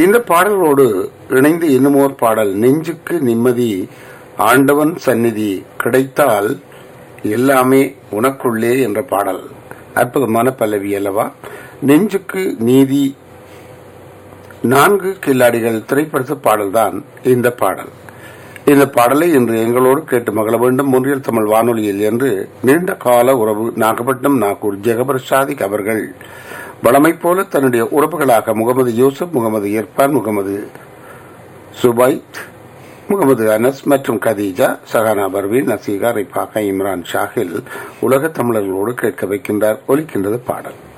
இந்த பாடலோடு இணைந்து இன்னும் ஒரு பாடல் நெஞ்சுக்கு நிம்மதி ஆண்டவன் சந்நிதி கிடைத்தால் எல்லாமே உனக்குள்ளே என்ற பாடல் அற்புதமான பல்லவி அல்லவா நெஞ்சுக்கு நீதி நான்கு கில்லாடிகள் திரைப்படத்து பாடல்தான் இந்த பாடல் இந்த பாடலை இன்று எங்களோடு கேட்டு மகள வேண்டும் ஒன்றியல் தமிழ் வானொலியில் என்று நீண்ட கால உறவு நாகப்பட்டினம் நாகூர் ஜெகபர் சாதிக் அவர்கள் வளமை போல தன்னுடைய உறவுகளாக முகமது யூசுப் முகமது இர்பான் முகமது சுபைத் முகமது அனஸ் மற்றும் கதீஜா சஹானா பர்வீன் நசீகா ரிபாகா இம்ரான் ஷாஹில் உலக தமிழர்களோடு கேட்க வைக்கின்றார் ஒலிக்கின்றது பாடல்